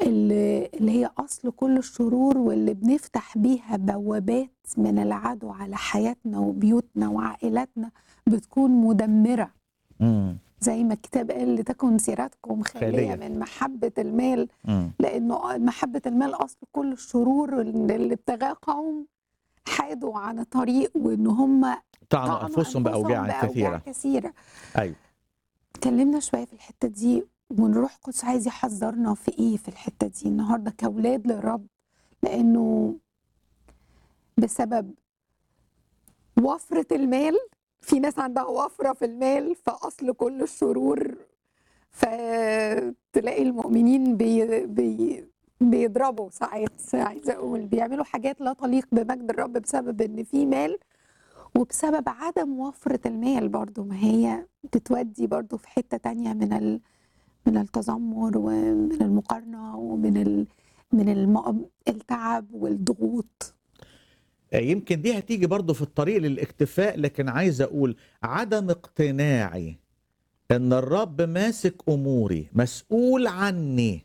اللي اللي هي أصل كل الشرور واللي بنفتح بيها بوابات من العدو على حياتنا وبيوتنا وعائلاتنا بتكون مدمرة مم. زي ما الكتاب قال لتكن سيرتكم خالية خالية. من محبة المال مم. لأنه محبة المال أصل كل الشرور اللي ابتغاه قوم حادوا عن الطريق وإن هم طعنوا طعنوا انفسهم باوجاع بأوجاع كثيره كثيرة ايوه اتكلمنا شوية في الحتة دي والروح القدس عايز يحذرنا في ايه في الحتة دي النهاردة كأولاد للرب لأنه بسبب وفرة المال في ناس عندها وفرة في المال فأصل كل الشرور فتلاقي المؤمنين بي بي بيضربوا ساعات عايزة أقول بيعملوا حاجات لا تليق بمجد الرب بسبب إن في مال وبسبب عدم وفرة المال برضو ما هي بتودي برضو في حتة تانية من ال من التذمر ومن المقارنة ومن ال من الم... التعب والضغوط يمكن دي هتيجي برضو في الطريق للاكتفاء لكن عايز اقول عدم اقتناعي ان الرب ماسك اموري مسؤول عني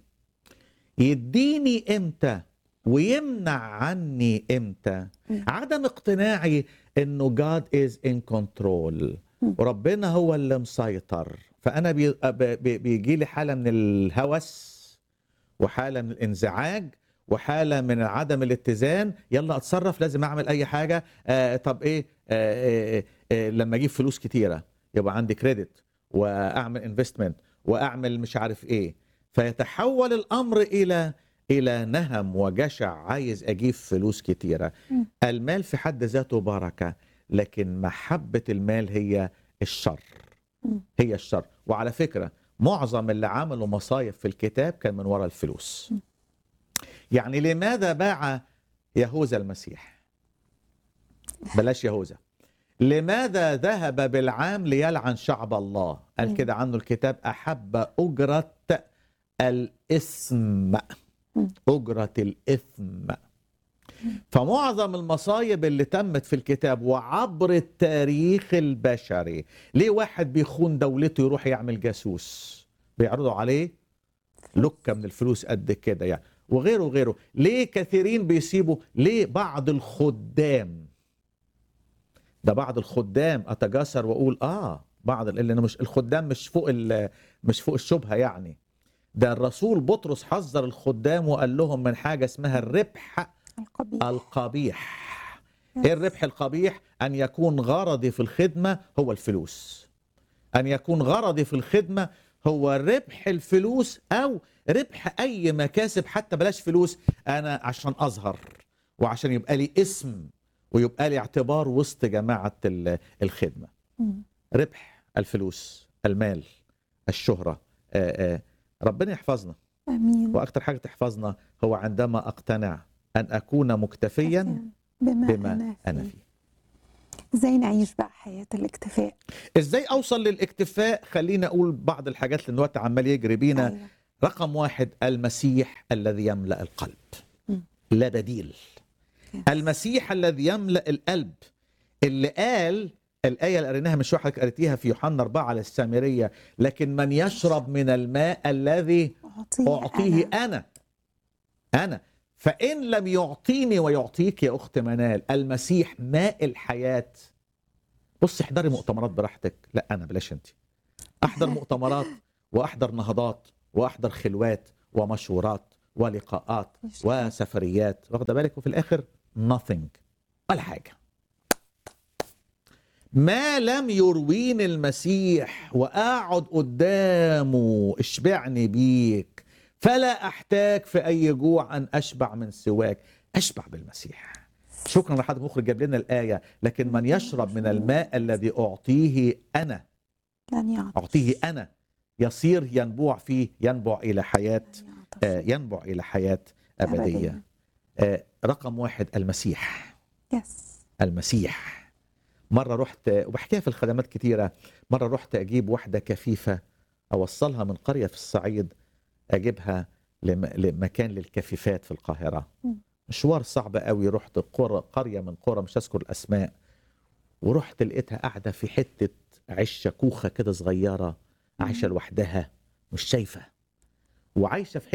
يديني امتى ويمنع عني امتى مم. عدم اقتناعي انه God is in control مم. وربنا هو اللي مسيطر فانا بي بي بيجي لي حاله من الهوس وحاله من الانزعاج وحاله من عدم الاتزان يلا اتصرف لازم اعمل اي حاجه آه طب ايه آه آه آه لما اجيب فلوس كتيره يبقى عندي كريدت واعمل انفستمنت واعمل مش عارف ايه فيتحول الامر الى الى نهم وجشع عايز اجيب فلوس كتيره مم. المال في حد ذاته بركه لكن محبه المال هي الشر مم. هي الشر وعلى فكره معظم اللي عملوا مصايب في الكتاب كان من وراء الفلوس مم. يعني لماذا باع يهوذا المسيح بلاش يهوذا لماذا ذهب بالعام ليلعن شعب الله قال مم. كده عنه الكتاب أحب أجرة الإثم مم. أجرة الإثم فمعظم المصايب اللي تمت في الكتاب وعبر التاريخ البشري ليه واحد بيخون دولته يروح يعمل جاسوس بيعرضوا عليه لكة من الفلوس قد كده يعني وغيره وغيره ليه كثيرين بيسيبوا ليه بعض الخدام ده بعض الخدام اتجاسر واقول اه بعض لان أنا مش الخدام مش فوق ال- مش فوق الشبهه يعني ده الرسول بطرس حذر الخدام وقال لهم من حاجه اسمها الربح القبيح القبيح ايه الربح القبيح ان يكون غرضي في الخدمه هو الفلوس ان يكون غرضي في الخدمه هو ربح الفلوس او ربح اي مكاسب حتى بلاش فلوس انا عشان اظهر وعشان يبقى لي اسم ويبقى لي اعتبار وسط جماعه ال- الخدمه مم. ربح الفلوس المال الشهره آآ آآ ربنا يحفظنا امين واكتر حاجه تحفظنا هو عندما اقتنع ان اكون مكتفيا بما, بما أنا, انا فيه. فيه ازاي نعيش بقى حياة الاكتفاء ازاي اوصل للاكتفاء خلينا اقول بعض الحاجات لان الوقت عمال يجري بينا أيوة. رقم واحد المسيح الذي يملا القلب مم. لا بديل Yes. المسيح الذي يملا القلب اللي قال الآية اللي قريناها من شوية حضرتك قريتيها في يوحنا أربعة على السامرية لكن من يشرب من الماء الذي أعطيه, أعطيه أنا. أنا أنا فإن لم يعطيني ويعطيك يا أخت منال المسيح ماء الحياة بص احضري مؤتمرات براحتك لا أنا بلاش أنت أحضر مؤتمرات وأحضر نهضات وأحضر خلوات ومشورات ولقاءات مش وسفريات واخده بالك وفي الآخر nothing ولا حاجة ما لم يرويني المسيح وأقعد قدامه اشبعني بيك فلا أحتاج في أي جوع أن أشبع من سواك أشبع بالمسيح شكرا لحد مخرج جاب لنا الآية لكن من يشرب من الماء الذي أعطيه أنا لن يعطش أعطيه أنا يصير ينبوع فيه ينبع إلى حياة لن يعطش. آه، ينبع إلى حياة أبدية آه، رقم واحد المسيح يس المسيح مرة رحت وبحكيها في الخدمات كتيرة مرة رحت أجيب واحدة كفيفة أوصلها من قرية في الصعيد أجيبها لم- لمكان للكفيفات في القاهرة مم. مشوار صعب قوي رحت قرى قرية من قرى مش هذكر الأسماء ورحت لقيتها قاعدة في حتة عشة كوخة كده صغيرة عايشة لوحدها مش شايفة وعايشة في